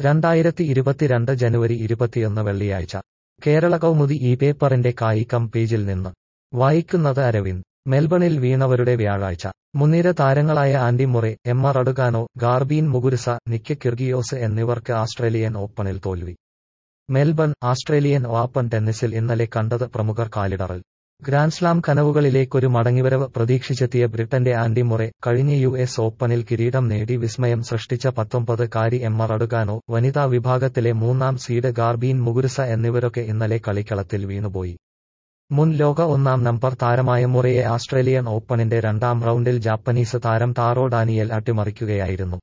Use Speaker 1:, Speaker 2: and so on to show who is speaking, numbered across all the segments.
Speaker 1: രണ്ടായിരത്തി ഇരുപത്തിരണ്ട് ജനുവരി ഇരുപത്തിയൊന്ന് വെള്ളിയാഴ്ച കേരള കൗമുദി ഈ പേപ്പറിന്റെ കായികം പേജിൽ നിന്ന് വായിക്കുന്നത് അരവിന്ദ് മെൽബണിൽ വീണവരുടെ വ്യാഴാഴ്ച മുൻനിര താരങ്ങളായ Andy Murray Emma Raducanu Garbine Muguruza Nick Kyrgios എന്നിവർക്ക് ആസ്ട്രേലിയൻ ഓപ്പണിൽ തോൽവി മെൽബൺ ആസ്ട്രേലിയൻ ഓപ്പൺ ടെന്നീസിൽ ഇന്നലെ കണ്ടത് പ്രമുഖർ കാലിടറൽ ഗ്രാൻഡ്സ്ലാം കനവുകളിലേക്കൊരു മടങ്ങിവരവ് പ്രതീക്ഷിച്ചെത്തിയ ബ്രിട്ടന്റെ ആൻഡി മുറെ കഴിഞ്ഞ യു എസ് ഓപ്പണിൽ കിരീടം നേടി വിസ്മയം സൃഷ്ടിച്ച പത്തൊമ്പത് കാരി എമ്മ റഡുഗാനോ വനിതാ വിഭാഗത്തിലെ മൂന്നാം സീഡ് ഗാർബീൻ മുഗുരുസ എന്നിവരൊക്കെ ഇന്നലെ കളിക്കളത്തിൽ വീണുപോയി മുൻ ലോക ഒന്നാം നമ്പർ താരമായ മുറയെ ആസ്ട്രേലിയൻ ഓപ്പണിന്റെ രണ്ടാം റൗണ്ടിൽ ജാപ്പനീസ് താരം ടാറോ ഡാനിയൽ അട്ടിമറിക്കുകയായിരുന്നു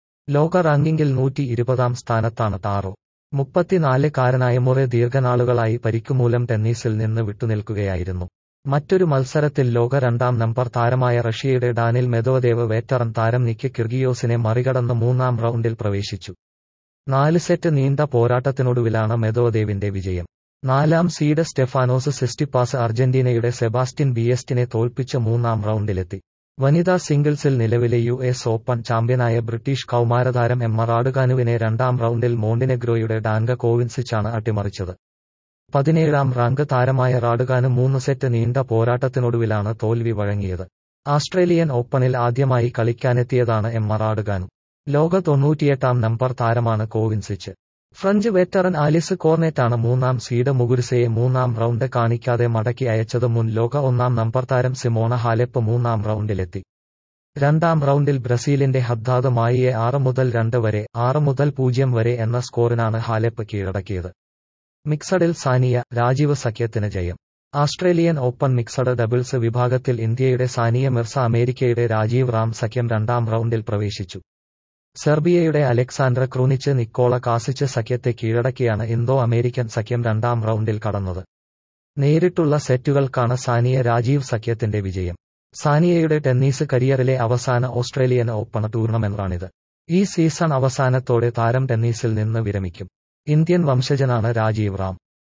Speaker 1: ലോക റാങ്കിങ്ങിൽ നൂറ്റി ഇരുപതാം സ്ഥാനത്താണ് ടാറോ മുപ്പത്തിനാലുകാരനായ മുറെ ദീർഘനാളുകളായി പരിക്കുമൂലം ടെന്നീസിൽ നിന്ന് വിട്ടുനിൽക്കുകയായിരുന്നു മറ്റൊരു മത്സരത്തിൽ ലോക രണ്ടാം നമ്പർ താരമായ റഷ്യയുടെ ഡാനിൽ മെദോദേവ് വേറ്ററൻ താരം നിക്ക് കിർഗിയോസിനെ മറികടന്ന് മൂന്നാം റൗണ്ടിൽ പ്രവേശിച്ചു നാല് സെറ്റ് നീണ്ട പോരാട്ടത്തിനൊടുവിലാണ് മെദോദേവിന്റെ വിജയം നാലാം സീഡ് സ്റ്റെഫാനോസ് സിസ്റ്റിപ്പാസ് അർജന്റീനയുടെ സെബാസ്റ്റ്യൻ ബിയസ്റ്റിനെ തോൽപ്പിച്ച് മൂന്നാം റൗണ്ടിലെത്തി വനിതാ സിംഗിൾസിൽ നിലവിലെ യു എസ് ഓപ്പൺ ചാമ്പ്യനായ ബ്രിട്ടീഷ് കൌമാരതാരം എമ്മ റാഡുകാനുവിനെ രണ്ടാം റൗണ്ടിൽ മോണ്ടിനെഗ്രോയുടെ ഡാൻഗ കോവിൻസിച്ചാണ് അട്ടിമറിച്ചത് പതിനേഴാം റാങ്ക് താരമായ റാഡുകാന് മൂന്ന് സെറ്റ് നീണ്ട പോരാട്ടത്തിനൊടുവിലാണ് തോൽവി വഴങ്ങിയത് ആസ്ട്രേലിയൻ ഓപ്പണിൽ ആദ്യമായി കളിക്കാനെത്തിയതാണ് എമ്മ റാഡുകാനു ലോക തൊണ്ണൂറ്റിയെട്ടാം നമ്പർ താരമാണ് കോവിൻസിച്ച് ഫ്രഞ്ച് വെറ്ററൻ ആലിസ് കോർനെറ്റാണ് മൂന്നാം സീഡ് മുഗുരുസയെ മൂന്നാം റൗണ്ട് കാണിക്കാതെ മടക്കി അയച്ചത് മുൻ ലോക ഒന്നാം നമ്പർ താരം സിമോണ ഹാലെപ്പ് മൂന്നാം റൗണ്ടിലെത്തി രണ്ടാം റൗണ്ടിൽ ബ്രസീലിന്റെ ഹദ്ദാദ് മായിയെ ആറ് മുതൽ രണ്ട് വരെ ആറ് മുതൽ പൂജ്യം വരെ എന്ന സ്കോറിനാണ് ഹാലെപ്പ് കീഴടക്കിയത് മിക്സഡിൽ സാനിയ രാജീവ് സഖ്യത്തിന് ജയം ആസ്ട്രേലിയൻ ഓപ്പൺ മിക്സഡ് ഡബിൾസ് വിഭാഗത്തിൽ ഇന്ത്യയുടെ സാനിയ മിർസ അമേരിക്കയുടെ രാജീവ് റാം സഖ്യം രണ്ടാം റൗണ്ടിൽ പ്രവേശിച്ചു സെർബിയയുടെ അലക്സാണ്ടർ ക്രൂനിച്ച് നിക്കോള കാസിച്ച് സഖ്യത്തെ കീഴടക്കിയാണ് ഇന്തോ അമേരിക്കൻ സഖ്യം രണ്ടാം റൗണ്ടിൽ കടന്നത് നേരിട്ടുള്ള സെറ്റുകൾക്കാണ് സാനിയ രാജീവ് സഖ്യത്തിന്റെ വിജയം സാനിയയുടെ ടെന്നീസ് കരിയറിലെ അവസാന ഓസ്ട്രേലിയൻ ഓപ്പൺ ടൂർണമെന്റാണിത് ഈ സീസൺ അവസാനത്തോടെ താരം ടെന്നീസിൽ നിന്ന് വിരമിക്കും ഇന്ത്യൻ വംശജനാണ് രാജീവ് റാം